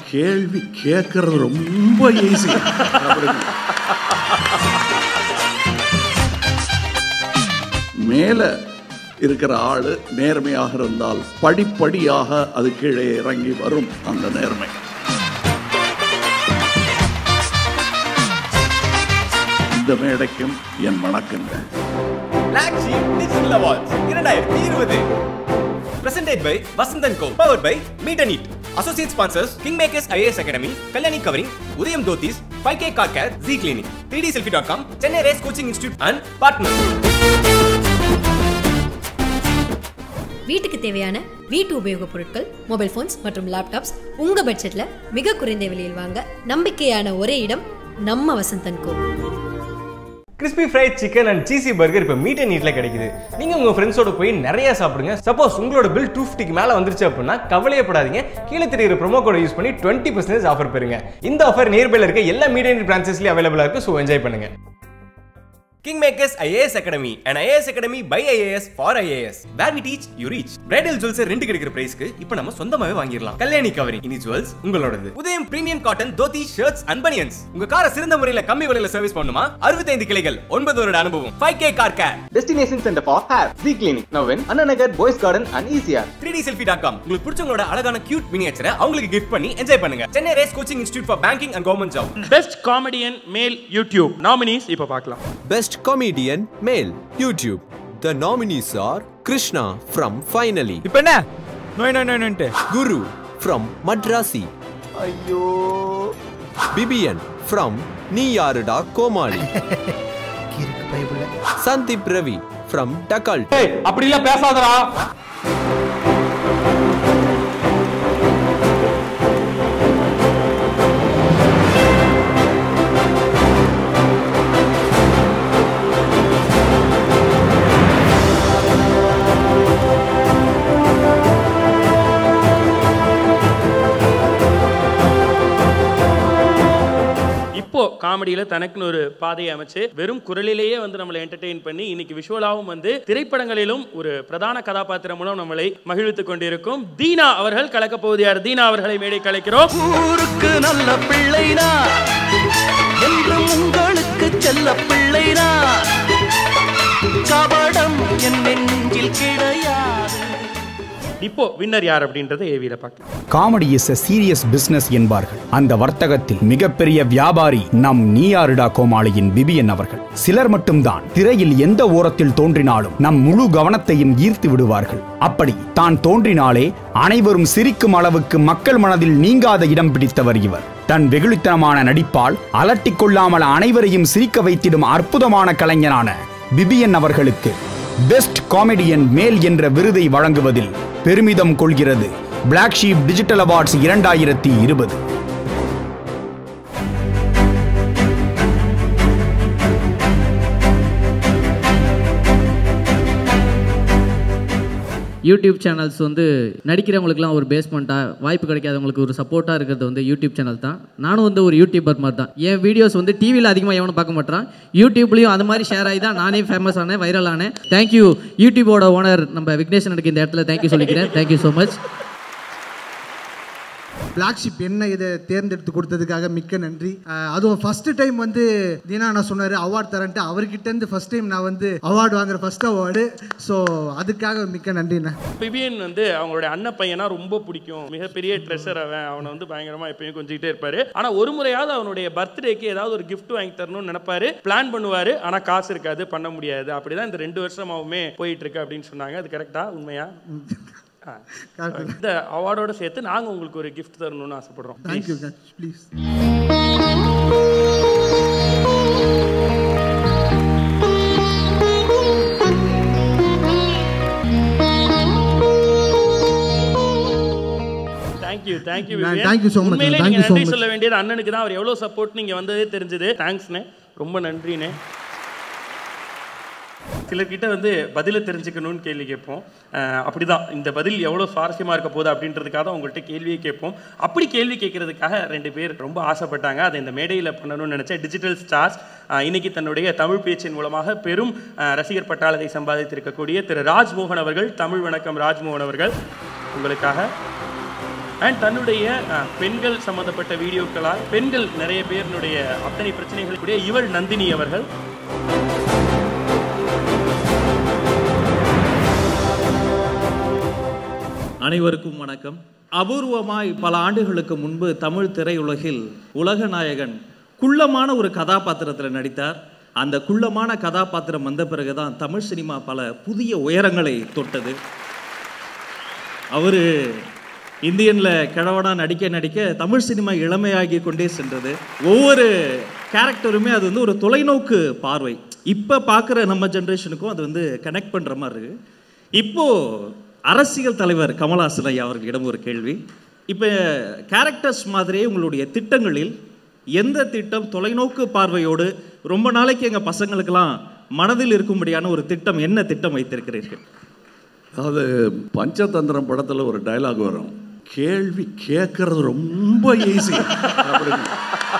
கேள்வி கேட்கறது ரொம்ப ஈஸி மேல இருக்கிற ஆளு நேர்மையாக இருந்தால் படிப்படியாக அது கீழே இறங்கி வரும் அந்த நேர்மை இந்த மேடைக்கும் என் வணக்கங்கள் Black Sheep Digital Awards இரண்டாயிரத்தி இருபது presented by Vasanthan co powered by Meet and Eat associate sponsors Kingmakers IAS Academy Kalyani covering Udhayam dhotis 5K Car Care Z Clinic 3dselfie.com Chennai race coaching institute and partner வீட்டுக்கு தேவையான வீட்டு உபயோகப் பொருட்கள் மொபைல் ஃபோன்ஸ் மற்றும் laptops உங்க பட்ஜெட்ல மிக குறைந்த விலையில் வாங்க நம்பிக்கையான ஒரே இடம் நம்ம Vasanthan co crispy fried chicken and cheesy burger இப்போ மீட் அண்ட் நீட்டில் கிடைக்குது நீங்கள் உங்கள் ஃப்ரெண்ட்ஸோட போய் நிறைய சாப்பிடுங்க சப்போஸ் உங்களோட பில் டூ ஃபிஃப்டிக்கு மேலே வந்துருச்சு அப்படின்னா கவலையப்படாதீங்க கீழே தெரியுற ப்ரோமோ கோட் யூஸ் பண்ணி டுவெண்ட்டி பர்சன்டேஜ் ஆஃபர் பெறுங்க இந்த ஆஃபர் நியர்பைல இருக்க எல்லா மீட் அண்ட் பிரான்ச்சஸ்லேயும் அவைலபிளாக இருக்கு ஸோ என்ஜாய் பண்ணுங்க Kingmakers IAS Academy, an IAS Academy by IAS for IAS. Where we teach, you reach. Bridal jewels ரெண்டு கிடைக்கிற பிரைஸ்க்கு இப்போ நம்ம சொந்தமாவே வாங்கிடலாம் கல்யாணி கவரிங் இனி ஜுவல்ஸ் உங்களோடது Udhayam premium cotton dhoti shirts and banians உங்க காரை சிறந்த முறையில கம்மி விலையில சர்வீஸ் பண்ணுமா அறுபத்தைந்து கிளைகள் ஒன்பது வருட அனுபவம் five K car care Destination Center for Hair, Z Clinic, now in Annanagar, Boys Garden and ECR. Three D selfie dot com உங்களுக்கு பிடிச்சவங்களோட அழகான கியூட் மினியேச்சரை அவங்களுக்கு கிஃப்ட் பண்ணி என்ஜாய் பண்ணுங்க Chennai race coaching institute for banking and government job best comedian male YouTube nominees இப்போ பார்க்கலாம் Best Comedian Male YouTube. The nominees are Krishna from Finally, இப்போ என்ன நோய் நோய் நோய் நோயின்ட்டு Guru from Madrasi, ஐயோ Bibian from நீ யாருடா கோமாளி சந்தீப் ரவி from Dekult, அப்படிலாம் பேசாதடா இப்போ காமெடியில தனக்குன்னு ஒரு பாதையை அமைச்சு வெறும் குரலிலேயே வந்து நம்மளை என்டர்டெயின் பண்ணி இன்னைக்கு விஷுவலாவும் வந்து திரைப்படங்களிலும் ஒரு பிரதான கதாபாத்திரம் மூலம் நம்மளை மகிழ்வித்துக் கொண்டிருக்கும் தீனா அவர்கள் கலக்க போவது யார் தீனா அவர்களை மேடை கலைக்கிறோம் ஊருக்கு நல்ல பிள்ளைனா என்றும் உங்களுக்கு செல்ல பிள்ளைனா கபடம் என் நெஞ்சில் கிடையாது இப்போ வின்னர் யார் அப்படின்றத ஏவியில பார்க்கலாம் comedy is a serious business என்பார்கள் அந்த வர்த்தகத்தில் மிகப்பெரிய வியாபாரி நம் நீயாருடா கோமாளியின் பிபியன் அவர்கள் சிலர் மட்டும்தான் திரையில் எந்த ஓரத்தில் தோன்றினாலும் நம் முழு கவனத்தையும் ஈர்த்து விடுவார்கள் அப்படி தான் தோன்றினாலே அனைவரும் சிரிக்கும் அளவுக்கு மக்கள் மனதில் நீங்காத இடம் பிடித்தவர் இவர் தன் வெகுளித்தனமான நடிப்பால் அலட்டிக் கொள்ளாமல் அனைவரையும் சிரிக்க வைத்திடும் அற்புதமான கலைஞரான பிபியன் அவர்களுக்கு பெஸ்ட் காமெடியன் மேல் என்ற விருதை வழங்குவதில் பெருமிதம் கொள்கிறது Black Sheep டிஜிட்டல் அவார்ட்ஸ் இரண்டாயிரத்தி இருபது யூடியூப் சேனல்ஸ் வந்து நடிக்கிறவங்களுக்குலாம் ஒரு பேஸ்மெண்ட்டாக வாய்ப்பு கிடைக்காதவங்களுக்கு ஒரு சப்போர்ட்டாக இருக்கிறது வந்து யூடியூப் சேனல் தான் நானும் வந்து ஒரு யூடியூபர் மாதிரி தான் என் வீடியோஸ் வந்து டிவியில் அதிகமாக எவனும் பார்க்க மாட்டான் யூடியூப்லேயும் அது மாதிரி ஷேர் ஆகி தான் நானே ஃபேமஸ் ஆனேன் வைரல் ஆனேன் தேங்க்யூ யூடியூபோட ஓனர் நம்ம விக்னேஷன் எனக்கு இந்த இடத்துல தேங்க்யூ சொல்லிக்கிறேன் thank you so much black sheep என்ன இதை தேர்ந்தெடுத்து கொடுத்ததுக்காக மிக்க நன்றி அஹ் அதுவும் ஃபர்ஸ்ட் டைம் வந்து தீனா நான் சொன்னார் அவார்ட் தரேன்ட்டு அவர்கிட்ட இருந்து ஃபர்ஸ்ட் டைம் நான் வந்து அவார்டு வாங்குற ஃபர்ஸ்ட் அவார்டு ஸோ அதுக்காக மிக்க நன்றிண்ணே பிபியன் வந்து அவங்களுடைய அண்ணன் பையனா ரொம்ப பிடிக்கும் மிகப்பெரிய ட்ரெஷர் அவன் அவனை வந்து பயங்கரமா எப்பயும் கொஞ்சிக்கிட்டே இருப்பாரு ஆனா ஒரு முறையாவது அவனுடைய பர்த்டேக்கு ஏதாவது ஒரு gift வாங்கி தரணும்னு நினைப்பாரு பிளான் பண்ணுவாரு ஆனா காசு இருக்காது பண்ண முடியாது அப்படிதான் இந்த ரெண்டு வருஷமாவுமே போயிட்டு இருக்கு அப்படின்னு சொன்னாங்க அது கரெக்டா உண்மையா ஆ. இந்த அவார்டோட சேர்த்து நாங்க உங்களுக்கு ஒரு gift தரணும்னு ஆசைப்படுறோம் தேங்க்யூ ப்ளீஸ் தேங்க்யூ தேங்க்யூ நான் thank you so much, உண்மையிலே thank நீங்க you so நன்றி much. சொல்ல வேண்டியது அண்ணனுக்கு தான் அவர் எவ்வளவு சப்போர்ட் நீங்க வந்ததே தெரிஞ்சது தேங்க்ஸ்ண்ணே ரொம்ப நன்றிண்ணே சிலர்கிட்ட வந்து பதிலை தெரிஞ்சுக்கணும்னு கேள்வி கேட்போம் அஹ் அப்படிதான் இந்த பதில் எவ்வளோ சுவாரஸ்யமாக இருக்க போகுது அப்படின்றதுக்காக தான் உங்கள்கிட்ட கேள்வியே கேட்போம் அப்படி கேள்வி கேட்கறதுக்காக ரெண்டு பேர் ரொம்ப ஆசைப்பட்டாங்க அதை இந்த மேடையில் பண்ணணும்னு நினச்ச டிஜிட்டல் ஸ்டார்ஸ் இன்னைக்கு தன்னுடைய தமிழ் பேச்சின் மூலமாக பெரும் அஹ், ரசிகர் பட்டாளத்தை சம்பாதித்திருக்கக்கூடிய திரு ராஜ்மோகன் அவர்கள் தமிழ் வணக்கம் ராஜ்மோகன் அவர்கள் உங்களுக்காக அண்ட் தன்னுடைய அஹ், பெண்கள் சம்பந்தப்பட்ட வீடியோக்களால் பெண்கள் நிறைய பேரினுடைய அத்தனை பிரச்சனைகள் கூடிய இவள் நந்தினி அவர்கள் அனைவருக்கும் வணக்கம் அபூர்வமாய் பல ஆண்டுகளுக்கு முன்பு தமிழ் திரையுலகில் உலக நாயகன் குள்ளமான ஒரு கதாபாத்திரத்தில் நடித்தார் அந்த குள்ளமான கதாபாத்திரம் வந்த பிறகுதான் தமிழ் சினிமா பல புதிய உயரங்களை தொட்டது அவர் இந்தியனில் கிழவனா நடிக்க நடிக்க தமிழ் சினிமா இளமையாகி கொண்டே சென்றது ஒவ்வொரு கேரக்டருமே அது வந்து ஒரு தொலைநோக்கு பார்வை இப்போ பார்க்குற நம்ம ஜென்ரேஷனுக்கும் அது வந்து கனெக்ட் பண்ணுற மாதிரி இருக்கு இப்போ அரசியல் தலைவர் கமல்ஹாசன் ஐயா அவர்களிடம் ஒரு கேள்வி இப்போ கேரக்டர்ஸ் மாதிரியே உங்களுடைய திட்டங்களில் எந்த திட்டம் தொலைநோக்கு பார்வையோடு ரொம்ப நாளைக்கு எங்கள் பசங்களுக்கெல்லாம் மனதில் இருக்கும்படியான ஒரு திட்டம் என்ன திட்டம் வைத்திருக்கிறீர்கள் அதாவது பஞ்சதந்திரம் படத்தில் ஒரு டயலாக் வரும் கேள்வி கேட்கறது ரொம்ப ஈஸி அப்படின்னு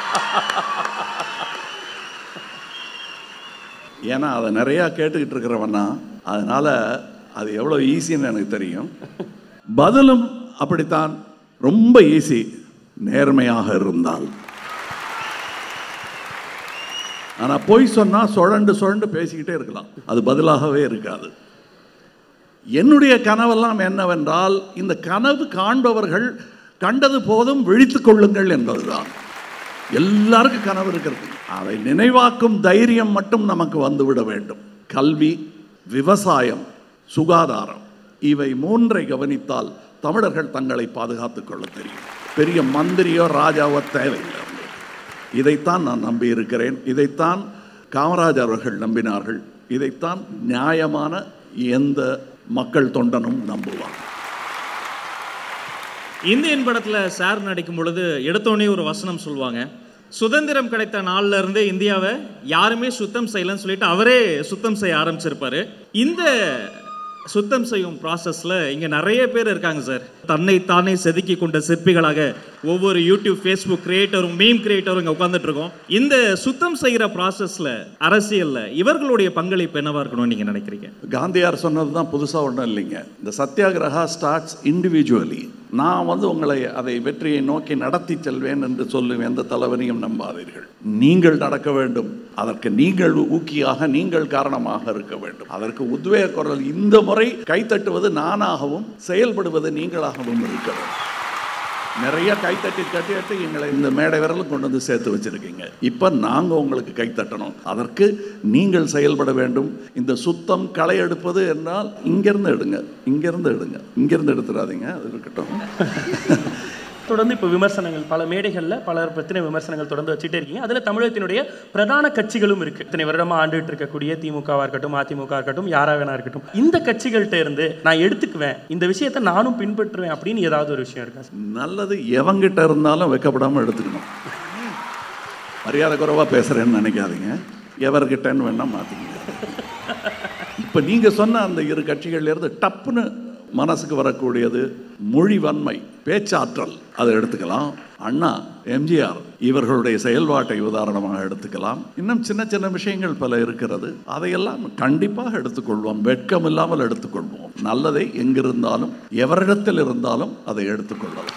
ஏன்னா அதை நிறையா கேட்டுக்கிட்டு இருக்கிறவன்னா அதனால அது எவ்வளோ ஈஸின்னு எனக்கு தெரியும் பதிலும் அப்படித்தான் ரொம்ப ஈஸி நேர்மையாக இருந்தால் ஆனால் பொய் சொன்னால் சுழண்டு சுழண்டு பேசிக்கிட்டே இருக்கலாம் அது பதிலாகவே இருக்காது என்னுடைய கனவெல்லாம் என்னவென்றால் இந்த கனவு காண்பவர்கள் கண்டது போதும் விழித்துக் கொள்ளுங்கள் என்பதுதான் எல்லாருக்கும் கனவு இருக்கிறது அதை நினைவாக்கும் தைரியம் மட்டும் நமக்கு வந்துவிட வேண்டும் கல்வி விவசாயம் சுகாதாரம் இவை மூன்றை கவனித்தால் தமிழர்கள் தங்களை பாதுகாத்துக் கொள்ள தெரியும் பெரிய மந்திரியோ ராஜாவோ தேவையில்லை இதைத்தான் நான் நம்பி இருக்கிறேன் இதைத்தான் காமராஜர் அவர்கள் நம்பினார்கள் இதைத்தான் நியாயமான எந்த மக்கள் தொண்டனும் நம்புவான் இந்தியன் படத்தில் சார் நடிக்கும் பொழுது எடுத்தோடனே ஒரு வசனம் சொல்லுவாங்க சுதந்திரம் கிடைத்த நாள்ல இருந்தே இந்தியாவை யாருமே சுத்தம் செய்யலன்னு சொல்லிட்டு அவரே சுத்தம் செய்ய ஆரம்பிச்சிருப்பாரு இந்த சுத்தம் செய்யும் ப்ராசஸில் இங்கே நிறைய பேர் இருக்காங்க சார் தன்னை தானே செதுக்கி கொண்ட சிற்பிகளாக ஒவ்வொரு யூடியூப் ஃபேஸ்புக் கிரியேட்டரும் மீம் கிரியேட்டரும் இங்கே உட்காந்துட்டு இருக்கோம் இந்த சுத்தம் செய்கிற ப்ராசஸில் அரசியலில் இவர்களுடைய பங்களிப்பு என்னவா இருக்கணும்னு நீங்கள் நினைக்கிறீங்க காந்தியார் சொன்னது தான் புதுசாக ஒன்றும் இல்லைங்க இந்த சத்தியாகிரகா ஸ்டார்ட்ஸ் இண்டிவிஜுவலி நான் வந்து உங்களை அதை வெற்றியை நோக்கி நடத்தி செல்வேன் என்று சொல்லும் எந்த தலைவனையும் நம்பாதீர்கள் நீங்கள் நடக்க வேண்டும் அதற்கு நீங்கள் ஊக்கியாக நீங்கள் காரணமாக இருக்க வேண்டும் அதற்கு உத்வேக குரல் இந்த முறை கைத்தட்டுவது நானாகவும் செயல்படுவது நீங்களாகவும் இருக்க வேண்டும் நிறைய கைத்தட்டி கட்டிட்டு எங்களை இந்த மேடை விரலும் கொண்டு வந்து சேர்த்து வச்சிருக்கீங்க இப்போ நாங்கள் உங்களுக்கு கைத்தட்டணும் அதற்கு நீங்கள் செயல்பட வேண்டும் இந்த சுத்தம் களை எடுப்பது என்றால் இங்கிருந்து எடுங்க இங்கிருந்து எடுங்க இங்கிருந்து எடுத்துடாதீங்க அது இருக்கட்டும் தொடர்ந்து இப்போ விமர்சனங்கள் பல மேடைகளில் பலர் பற்றின விமர்சனங்கள் தொடர்ந்து வச்சுட்டே இருக்கீங்க அதில் தமிழகத்தினுடைய பிரதான கட்சிகளும் இருக்கு இத்தனை வருடமாக ஆண்டுகிட்டு இருக்கக்கூடிய திமுகவாக இருக்கட்டும் அதிமுக இருக்கட்டும் யாராக வேணா இருக்கட்டும் இந்த கட்சிகள்கிட்ட இருந்து நான் எடுத்துக்குவேன் இந்த விஷயத்தை நானும் பின்பற்றுவேன் அப்படின்னு ஏதாவது ஒரு விஷயம் இருக்கா சார் நல்லது எவங்கிட்ட இருந்தாலும் வெக்கப்படாமல் எடுத்துக்கணும் மரியாதை குறைவாக பேசுகிறேன்னு நினைக்காதீங்க எவர்கிட்டன்னு வேணா மாற்றிங்க இப்போ நீங்கள் சொன்ன அந்த இரு கட்சிகள்லேருந்து டப்புன்னு மனசுக்கு வரக்கூடியது மொழி வன்மை பேச்சாற்றல் அதை எடுத்துக்கலாம் அண்ணா எம்ஜிஆர் இவர்களுடைய செயல்பாட்டை உதாரணமாக எடுத்துக்கலாம் இன்னும் சின்ன சின்ன விஷயங்கள் பல இருக்கிறது அதையெல்லாம் கண்டிப்பாக எடுத்துக்கொள்வோம் வெட்கம் இல்லாமல் எடுத்துக்கொள்வோம் நல்லதை எங்கிருந்தாலும் எவரிடத்தில் இருந்தாலும் அதை எடுத்துக்கொள்ளலாம்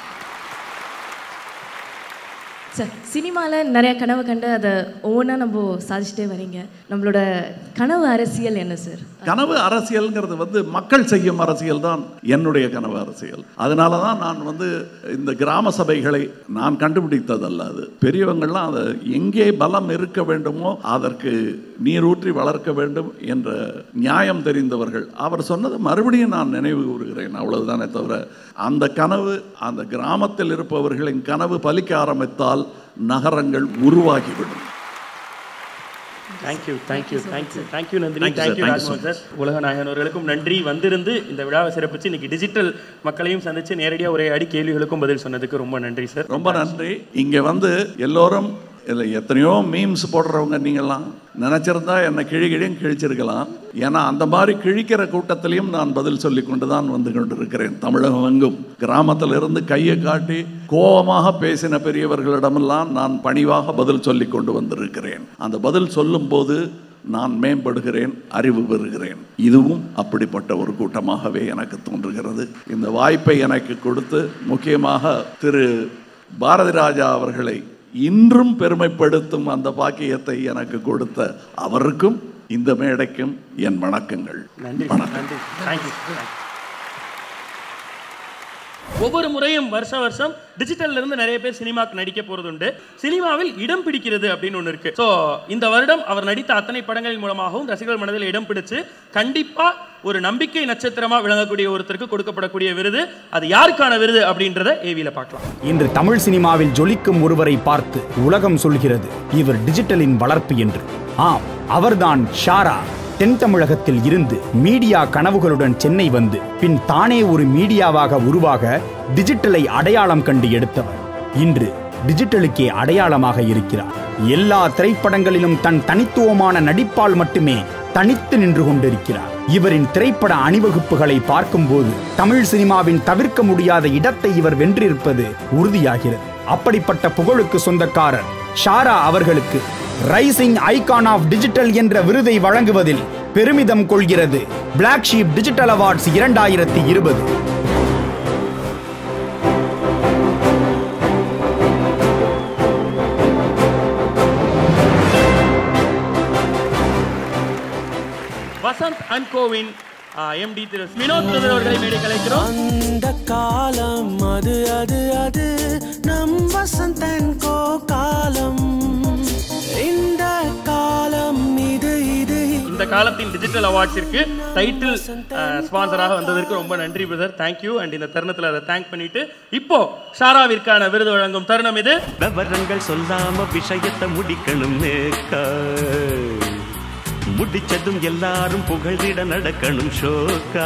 சார் சினிமாவில் நிறைய கனவு கண்டு அதை ஒவ்வொன்றா நம்ம சாதிச்சுட்டே வரீங்க நம்மளோட கனவு அரசியல் என்ன சார் கனவு அரசியல்ங்கிறது வந்து மக்கள் செய்யும் அரசியல் தான் என்னுடைய கனவு அரசியல் அதனால தான் நான் வந்து இந்த கிராம சபைகளை நான் கண்டுபிடித்ததல்ல அது பெரியவங்கள்லாம் அதை எங்கே பலம் இருக்க வேண்டுமோ அதற்கு நீரூற்றி வளர்க்க வேண்டும் என்ற நியாயம் தெரிந்தவர்கள் அவர் சொன்னது மறுபடியும் நான் நினைவு கூறுகிறேன் அவ்வளவுதானே தவிர அந்த கனவு அந்த கிராமத்தில் இருப்பவர்களின் கனவு பலிக்க ஆரம்பித்தால் நகரங்கள் உருவாகிவிடும் thank you thank you thank you thank you Nandhini Thank you, sir. Thank you Thank you, Rajmohan sir உலக நாயகனவர்களுக்கும் நன்றி வந்திருந்து இந்த விழாவை சிறப்பிச்சு இன்னைக்கு டிஜிட்டல் மக்களையும் சந்திச்சு நேரடியாக உரையாடி கேள்விகளுக்கும் பதில் சொன்னதுக்கு ரொம்ப நன்றி சார் ரொம்ப நன்றி இங்கே வந்து எல்லோரும் இல்லை எத்தனையோ மீம்ஸ் போடுறவங்க நீங்கள்லாம் நினச்சிருந்தா என்னை கிழி கிழியும் கிழிச்சிருக்கலாம் ஏன்னா அந்த மாதிரி கிழிக்கிற கூட்டத்திலையும் நான் பதில் சொல்லி கொண்டு தான் வந்து கொண்டிருக்கிறேன் தமிழகம் எங்கும் கிராமத்தில் இருந்து கையை காட்டி கோபமாக பேசின பெரியவர்களிடமெல்லாம் நான் பணிவாக பதில் சொல்லி கொண்டு வந்திருக்கிறேன் அந்த பதில் சொல்லும்போது நான் மேம்படுகிறேன் அறிவு பெறுகிறேன் இதுவும் அப்படிப்பட்ட ஒரு கூட்டமாகவே எனக்கு தோன்றுகிறது இந்த வாய்ப்பை எனக்கு கொடுத்து முக்கியமாக திரு பாரதி ராஜா அவர்களை இன்றும் பெருமைப்படுத்தும் அந்த பாக்கியத்தை எனக்கு கொடுத்த அவருக்கும் இந்த மேடைக்கும் என் வணக்கங்கள் நன்றி நன்றி தேங்க்யூ ஒவ்வொரு முறையும் வருஷ வருஷம் டிஜிட்டல்ல இருந்து நிறைய பேர் சினிமாக்கு நடிக்க போறது உண்டு சினிமாவில் இடம் பிடிக்கிறது அப்படின்னு ஒன்று இருக்கு ஸோ இந்த வருடம் அவர் நடித்த அத்தனை படங்களின் மூலமாகவும் ரசிகர்கள் மனதில் இடம் பிடிச்சு கண்டிப்பா ஒரு நம்பிக்கை நட்சத்திரமா விளங்கக்கூடிய ஒருத்தருக்கு கொடுக்கப்படக்கூடிய விருது அது யாருக்கான விருது அப்படின்றத ஏவியில பார்க்கலாம் இன்று தமிழ் சினிமாவில் ஜொலிக்கும் ஒருவரை பார்த்து உலகம் சொல்கிறது இவர் டிஜிட்டலின் வளர்ப்பு என்று ஆம் அவர்தான் ஷாரா தென் தமிழகத்தில் இருந்து மீடியா கனவுகளுடன் சென்னை வந்து பின் தானே ஒரு மீடியாவாக உருவாக டிஜிட்டலை அடையாளம் கண்டு எடுத்தவர் இன்று டிஜிட்டலுக்கே அடையாளமாக இருக்கிறார் எல்லா திரைப்படங்களிலும் தன் தனித்துவமான நடிப்பால் மட்டுமே தனித்து நின்று கொண்டிருக்கிறார் இவரின் திரைப்பட அணிவகுப்புகளை பார்க்கும்போது தமிழ் சினிமாவின் தவிர்க்க முடியாத இடத்தை இவர் வென்றிருப்பது உறுதியாகிறது அப்படிப்பட்ட புகழுக்கு சொந்தக்காரர் ஷாரா அவர்களுக்கு ரைசிங் ஐகான் ஆஃப் டிஜிட்டல் என்ற விருதை வழங்குவதில் பெருமிதம் கொள்கிறது பிளாக் ஷீப் டிஜிட்டல் அவார்ட்ஸ் இரண்டாயிரத்தி இருபது வசந்த் அண்ட் கோவின் எம்டி திரு வினோத் பிரதர் அவர்களை மேடை கலைக்கிறோம் அந்த காலம் அது அது அது நம் வசந்தன் கோ காலம் இந்த காலம் இது இது இந்த காலத்தின் டிஜிட்டல் அவார்ட்ஸிற்கு டைட்டில் ஸ்பான்சராக வந்ததற்கு ரொம்ப நன்றி பிரதர் தேங்க்யூ அண்ட் இந்த தருணத்தில் அதை தேங்க் பண்ணிட்டு இப்போ ஷாராவிற்கான விருது வழங்கும் தருணம் இது விவரங்கள் சொல்லாம விஷயத்தை முடிக்கணும் நேக்கா முடிச்சதும் எல்லாரும் புகழிட நடக்கணும் ஷோக்கா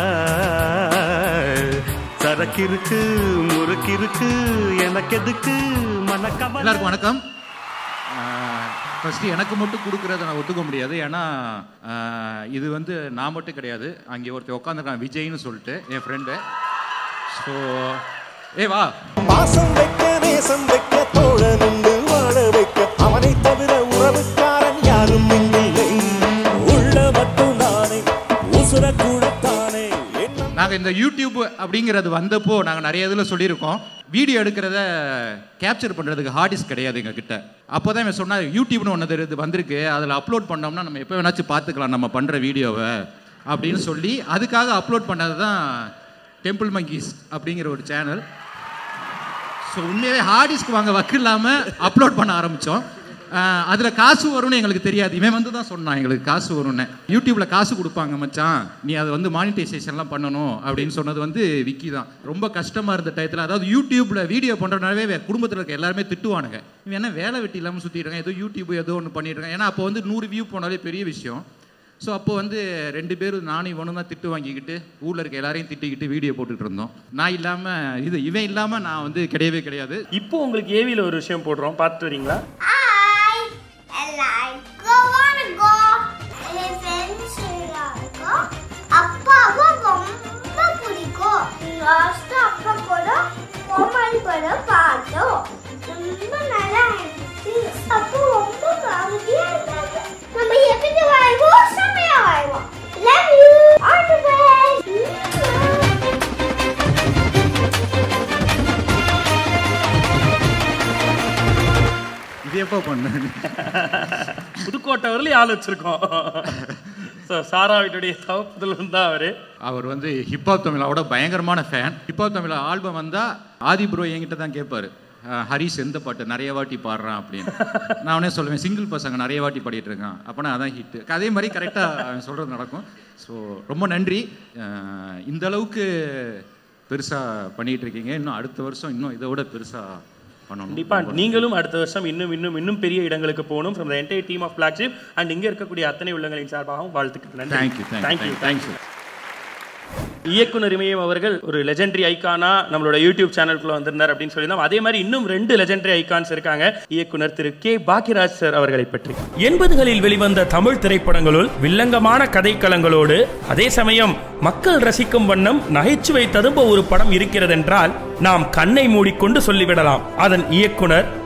சரக்கு இருக்கு முறுக்கு இருக்கு எனக்கு எதுக்கு மனக்கவலை எல்லாருக்கும் வணக்கம் ஃபஸ்ட்டு எனக்கு மட்டும் கொடுக்குறத நான் ஒத்துக்க முடியாது ஏன்னா ஆஹ், இது வந்து நான் மட்டும் கிடையாது அங்கே ஒருத்தர் உட்காந்துருக்கான் விஜய்னு சொல்லிட்டு என் ஃப்ரெண்டு ஸோ ஏ வா பாசம் வைக்க நேசம் வைக்க தோழனுண்டு வாழ வைக்க அவனை தவிர உறவுக்காரன் யாரும் இங்கில்லை உள்ள மட்டும் நானே உசுர கூடத்தானே நாங்கள் இந்த யூடியூப் அப்படிங்கிறது வந்தப்போ நாங்கள் நிறைய இதில் சொல்லியிருக்கோம் வீடியோ எடுக்கிறத கேப்சர் பண்ணுறதுக்கு ஹார்டிஸ்க் கிடையாது எங்கள் கிட்ட அப்போ தான் இவன் சொன்னார் யூடியூப்னு ஒன்று இது வந்திருக்கு அதில் அப்லோட் பண்ணோம்னா நம்ம எப்போ வேணாச்சும் பார்த்துக்கலாம் நம்ம பண்ணுற வீடியோவை அப்படின்னு சொல்லி அதுக்காக அப்லோட் பண்ணது தான் டெம்பிள் மங்கீஸ் அப்படிங்கிற ஒரு சேனல் ஸோ உண்மையாகவே ஹார்டிஸ்க் வாங்க வக்கு இல்லாமல் அப்லோட் பண்ண ஆரம்பித்தோம் அதில் காசு வரும்னு எங்களுக்கு தெரியாது இவன் வந்து தான் சொன்னான் எங்களுக்கு காசு வரும்னு யூடியூப்பில் காசு கொடுப்பாங்க மச்சான் நீ அதை வந்து மானிட்டைசேஷன்லாம் பண்ணணும் அப்படின்னு சொன்னது வந்து விக்கி தான் ரொம்ப கஷ்டமாக இருந்த டயத்தில் அதாவது யூடியூப்பில் வீடியோ பண்ணுறனாவே குடும்பத்தில் இருக்க எல்லாருமே திட்டுவானுங்க இவன் என்ன வேலை வெட்டி இல்லாமல் சுற்றிட்டு ஏதோ யூடியூப் ஏதோ ஒன்று பண்ணிட்டு இருக்கான் ஏன்னா அப்போ வந்து நூறு வியூ போனாலே பெரிய விஷயம் ஸோ அப்போ வந்து ரெண்டு பேரும் நானும் இவனும் தான் திட்டு வாங்கிக்கிட்டு ஊரில் இருக்க எல்லாரையும் திட்டிக்கிட்டு வீடியோ போட்டுட்டு இருந்தோம் நான் இல்லாமல் இது இவன் இல்லாமல் நான் வந்து கிடையவே கிடையாது இப்போ உங்களுக்கு ஏவியில் ஒரு விஷயம் போடுறோம் பார்த்துட்டு வரீங்களா அப்பாவும் ரொம்ப பிடிக்கும் லாஸ்ட் அப்பா கூட கோமாளி படம் பார்த்தோம் ரொம்ப நல்லா இருந்துச்சு அப்போ ரொம்ப காமெடியா இருந்தாங்க நம்ம எப்படி வாழ்வோம் செம்மையா வாழ்வோம் லவ் யூ ஆல் தி இது எப்போ பண்ணேன் புதுக்கோட்டை வரலையும் ஆள் வச்சிருக்கோம் ஸோ சாரா வீட்டுடைய தவப்பதில் தான் அவரு அவர் வந்து ஹிப்ஹாப் தமிழாவோட பயங்கரமான ஃபேன் ஹிப்ஹாப் தமிழ் ஆல்பம் வந்தால் ஆதி ப்ரோ என்கிட்ட தான் கேட்பாரு அஹ், ஹரிஸ் எந்த பாட்டு நிறைய வாட்டி பாடுறான் அப்படின்னு நான் உடனே சொல்லுவேன் சிங்கிள் பசங்க நிறைய வாட்டி பாடிட்டு இருக்கான் அப்போனா அதான் ஹிட்டு அதே மாதிரி கரெக்டாக அவன் சொல்கிறது நடக்கும் ஸோ ரொம்ப நன்றி அஹ், இந்த அளவுக்கு பெருசாக பண்ணிட்டு இருக்கீங்க இன்னும் அடுத்த வருஷம் இன்னும் இதை விட பெருசாக பண்ணணும் கண்டிப்பா நீங்களும் அடுத்த வருஷம் இன்னும் இன்னும் இன்னும் பெரிய இடங்களுக்கு போகணும் from the entire team of flagship and இங்க இருக்கக்கூடிய அத்தனை உள்ளங்களின் சார்பாகவும் வாழ்த்துக்கள் நன்றி Thank you, thank you, thank you thank you. இயக்குனர் இமயம் அவர்கள் ஒரு லெஜெண்டரி ஐக்கானா நம்மளோட யூடியூப் சேனலுக்குள்ள வந்திருந்தார் அப்படின்னு சொல்லியிருந்தோம் அதே மாதிரி இன்னும் ரெண்டு லெஜெண்டரி ஐகான்ஸ் இருக்காங்க இயக்குனர் திரு கே பாக்கியராஜ் சார் அவர்களை பற்றி எண்பதுகளில் வெளிவந்த தமிழ் திரைப்படங்களுள் வில்லங்கமான கதைக்களங்களோடு அதே சமயம் மக்கள் ரசிக்கும் வண்ணம் நகைச்சுவை ததும்ப ஒரு படம் இருக்கிறதென்றால் நாம் கண்ணை மூடிக்கொண்டு சொல்லிவிடலாம் அதன் இயக்குனர்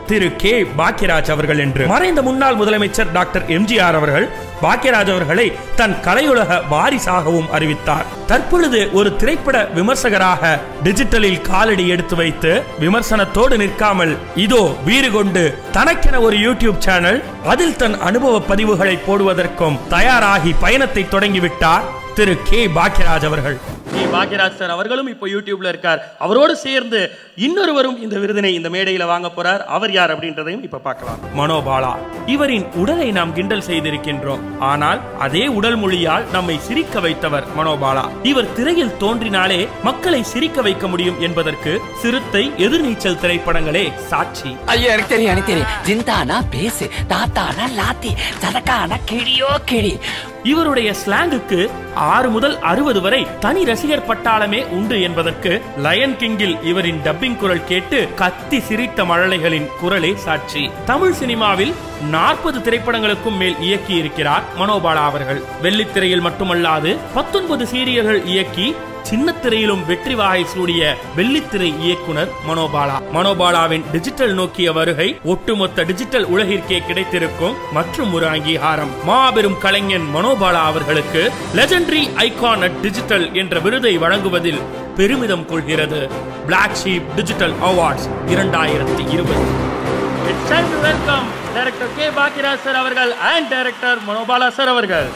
திரு கே பாக்கியராஜ் அவர்கள் என்று மறைந்த முன்னாள் முதலமைச்சர் டாக்டர் எம்ஜிஆர் அவர்கள் பாக்கியராஜ் அவர்களை தன் கலையுலக வாரிசாகவும் அறிவித்தார் தற்பொழுது ஒரு திரைப்பட விமர்சகராக டிஜிட்டலில் காலடி எடுத்து வைத்து விமர்சனத்தோடு நிற்காமல் இதோ வீறு கொண்டு தனக்கென ஒரு யூடியூப் சேனல் அதில் தன் அனுபவ பதிவுகளை போடுவதற்கும் தயாராகி பயணத்தை தொடங்கிவிட்டார் திரு கே பாக்கியராஜ் அவர்கள் கே பாக்யராஜ் சார் அவர்களும் இப்போ யூடியூப்ல இருக்கார் அவரோடு சேர்ந்து இன்னொருவரும் இந்த விருதினை இந்த மேடையில வாங்க போறார் அவர் யார் அப்படின்றதையும் இப்ப பார்க்கலாம் மனோபாலா இவரின் உடலை நாம் கிண்டல் செய்திருக்கின்றோம் ஆனால் அதே உடல் மொழியால் நம்மை சிரிக்க வைத்தவர் மனோபாலா இவர் திரையில் தோன்றினாலே மக்களை சிரிக்க வைக்க முடியும் என்பதற்கு சிறுத்தை எதிர்நீச்சல் திரைப்படங்களே சாட்சி ஐயா எனக்கு தெரியும் எனக்கு தெரியும் ஜிந்தானா பேசு தாத்தானா லாத்தி சதக்கானா கிழியோ கிழி இவருடைய ஸ்லாங்குக்கு ஆறு முதல் அறுபது வரை தனி ரசிகர் பட்டாளமே உண்டு என்பதற்கு லயன் கிங்கில் இவரின் டப்பிங் குரல் கேட்டு கத்தி சிரித்த மழலைகளின் குரலே சாட்சி தமிழ் சினிமாவில் நாற்பது திரைப்படங்களுக்கும் மேல் இயக்கி இருக்கிறார் மனோபாலா அவர்கள் வெள்ளித்திரையில் மட்டுமல்லாது பத்தொன்பது சீரியல்கள் இயக்கி சின்ன திரையிலும் வெற்றி வாகை சூடிய வெள்ளித்திரை இயக்குனர் மனோபாலா மனோபாலாவின் டிஜிட்டல் நோக்கிய வருகை ஒட்டுமொத்த டிஜிட்டல் உலகிற்கே கிடைத்திருக்கும் மற்றும் ஒரு அங்கீகாரம் மாபெரும் கலைஞன் மனோபாலா அவர்களுக்கு லெஜெண்டரி ஐகான் அட் டிஜிட்டல் என்ற விருதை வழங்குவதில் பெருமிதம் கொள்கிறது பிளாக் ஷீப் டிஜிட்டல் அவார்ட்ஸ் இரண்டாயிரத்தி இருபது welcome director K Bhagyaraj sir அவர்கள் அண்ட் டைரக்டர் மனோபாலா சார் அவர்கள்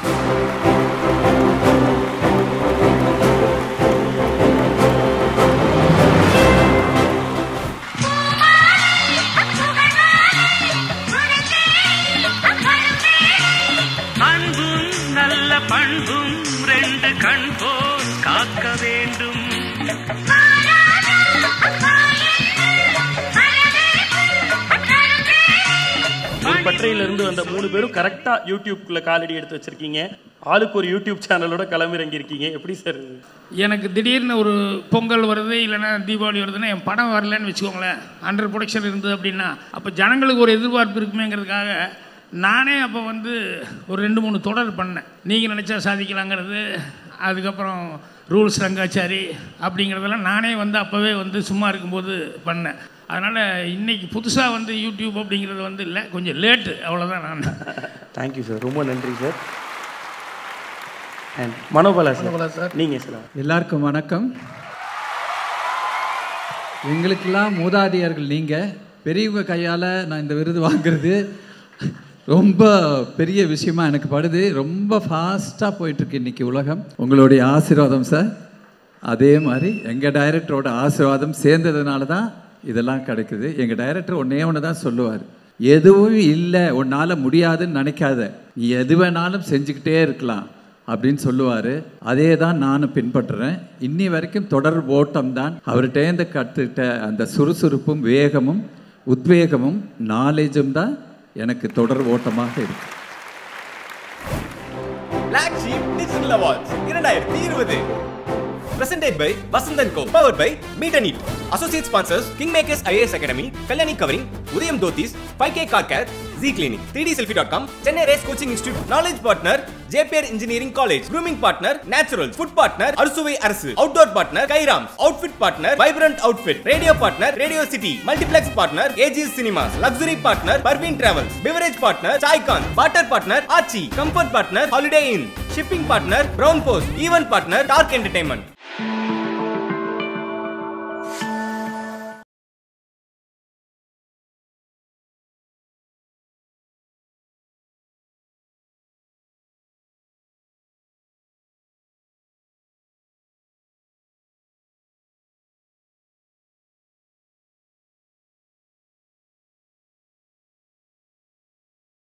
அன்பும் நல்ல பண்பும் ரெண்டு கண் போல் காக்க வேண்டும் பற்றையிலிருந்து வந்த மூணு பேரும் கரெக்டா யூடியூப்குள்ள காலடி எடுத்து வச்சிருக்கீங்க ஆளுக்கு ஒரு யூடியூப் சேனலோட களமிறங்கி இருக்கீங்க எப்படி சார் எனக்கு திடீர்னு ஒரு பொங்கல் வருது இல்லைன்னா தீபாவளி வருதுன்னா என் படம் வரலன்னு வச்சுக்கோங்களேன் அண்டர் ப்ரொடக்ஷன் இருந்தது அப்படின்னா அப்போ ஜனங்களுக்கு ஒரு எதிர்பார்ப்பு இருக்குமேங்கிறதுக்காக நானே அப்போ வந்து ஒரு ரெண்டு மூணு தொடர் பண்ணேன் நீங்கள் நினச்சா சாதிக்கலாங்கிறது அதுக்கப்புறம் ரூல்ஸ் ரங்காச்சாரி அப்படிங்கிறதெல்லாம் நானே வந்து அப்போவே வந்து சும்மா இருக்கும்போது பண்ணேன் அதனால் இன்னைக்கு புதுசாக வந்து யூடியூப் அப்படிங்கிறது வந்து இல்லை கொஞ்சம் லேட்டு அவ்வளோதான் நான் தேங்க்யூ சார் ரொம்ப நன்றி sir and Manobala Manobala sir நீங்க சார் எல்லாருக்கும் வணக்கம் எங்களுக்கெல்லாம் மூதாதையர்கள் நீங்கள் பெரியவங்க கையால் நான் இந்த விருது வாங்குறது ரொம்ப பெரிய விஷயமா எனக்கு படுது ரொம்ப ஃபாஸ்ட்டாக போயிட்டுருக்கு இன்னைக்கு உலகம் உங்களுடைய ஆசீர்வாதம் சார் அதே மாதிரி எங்கள் டைரக்டரோட ஆசீர்வாதம் சேர்ந்ததுனால தான் இதெல்லாம் கிடைக்குது எங்கள் டைரக்டர் ஒன்றே ஒன்று தான் சொல்லுவார் எதுவும் இல்லை உன்னால் முடியாதுன்னு நினைக்காத நீ எது வேணாலும் செஞ்சுக்கிட்டே இருக்கலாம் அப்படின்னு சொல்லுவார் அதே தான் நானும் பின்பற்றுறேன் இன்னி வரைக்கும் தொடர் ஓட்டம் தான் அவர்கிட்டேருந்து கற்றுக்கிட்ட அந்த சுறுசுறுப்பும் வேகமும் உத்வேகமும் நாலேஜும் தான் எனக்கு தொடர் ஓட்டமாக இருக்கு பிளாக் ஷீப் டிஜிட்டல் அவார்ட்ஸ் இரண்டாயிரத்தி இருபது Presented by Vasandan Co. Powered by Meet and Eat. Associate sponsors Kingmakers IAS Academy, Kalyani Covering, Udayam Dhotis, 5K Car Care, Z Clinic, 3dselfie.com, Chennai Race Coaching Institute, Knowledge Partner, JPR Engineering College, Grooming Partner, Naturals, Food Partner, Arsuvai Arasu, Outdoor Partner, Kairams, Outfit Partner, Vibrant Outfit, Radio Partner, Radio City, Multiplex Partner, AGS Cinemas, Luxury Partner, Parveen Travels, Beverage Partner, Chaikon, Barter Partner, Archie, Comfort Partner, Holiday Inn, Shipping Partner, Brown Post, Event Partner, Dark Entertainment.